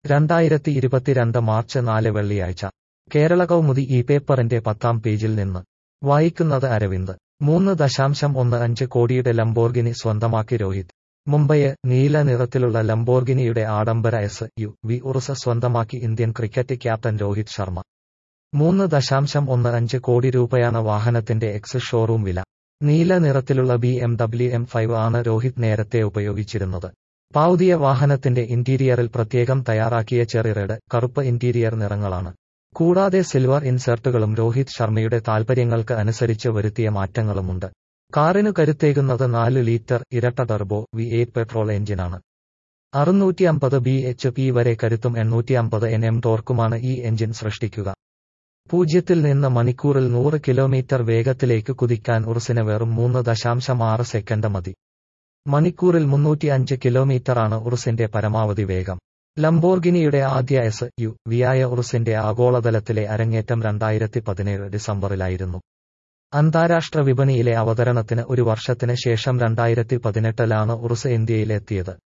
രണ്ടായിരത്തി ഇരുപത്തിരണ്ട് മാർച്ച് നാല് വെള്ളിയാഴ്ച കേരള കൗമുദി ഈ പേപ്പറിന്റെ പത്താം പേജിൽ നിന്ന് വായിക്കുന്നത് അരവിന്ദ് മൂന്ന് ദശാംശം ഒന്ന് അഞ്ച് കോടിയുടെ ലംബോർഗിനി സ്വന്തമാക്കി രോഹിത് മുംബൈയെ നീല നിറത്തിലുള്ള ലംബോർഗിനിയുടെ ആഡംബര എസ് യു വി ഉറുസ സ്വന്തമാക്കി Indian cricket captain Rohit Sharma മൂന്ന് ദശാംശം ഒന്ന് അഞ്ച് കോടി രൂപയാണ് വാഹനത്തിന്റെ എക്സ് ഷോറൂം വില നീല നിറത്തിലുള്ള B M W M five ആണ് രോഹിത് നേരത്തെ ഉപയോഗിച്ചിരുന്നത് പൗതിയ വാഹനത്തിന്റെ ഇന്റീരിയറിൽ പ്രത്യേകം തയ്യാറാക്കിയ ചെറി റെഡ് കറുപ്പ് ഇന്റീരിയർ നിറങ്ങളാണ് കൂടാതെ സിൽവർ ഇൻസെർട്ടുകളും രോഹിത് ശർമ്മയുടെ താൽപര്യങ്ങൾക്ക് അനുസരിച്ച് വരുത്തിയ മാറ്റങ്ങളുമുണ്ട് കാറിനു കരുത്തേകുന്നത് നാല് ലീറ്റർ ഇരട്ട ടർബോ വി എയ്റ്റ് പെട്രോൾ എഞ്ചിനാണ് അറുന്നൂറ്റി അമ്പത് ബി എച്ച് പി വരെ കരുത്തും എണ്ണൂറ്റി അമ്പത് എൻ എം ടോർക്കുമാണ് ഈ എഞ്ചിൻ സൃഷ്ടിക്കുക പൂജ്യത്തിൽ നിന്ന് മണിക്കൂറിൽ നൂറ് കിലോമീറ്റർ വേഗത്തിലേക്ക് കുതിക്കാൻ ഉറുസിന് വെറും മൂന്ന് ദശാംശം ആറ് സെക്കൻഡ് മതി മണിക്കൂറിൽ മുന്നൂറ്റി അഞ്ച് കിലോമീറ്ററാണ് ഉറുസിന്റെ പരമാവധി വേഗം ലംബോർഗിനിയുടെ ആദ്യ എസ് യു വിയായ ഉറുസിന്റെ ആഗോളതലത്തിലെ അരങ്ങേറ്റം രണ്ടായിരത്തി പതിനേഴ് ഡിസംബറിലായിരുന്നു അന്താരാഷ്ട്ര വിപണിയിലെ അവതരണത്തിന് ഒരു വർഷത്തിന് ശേഷം രണ്ടായിരത്തി പതിനെട്ടിലാണ് ഉറുസ് ഇന്ത്യയിലെത്തിയത്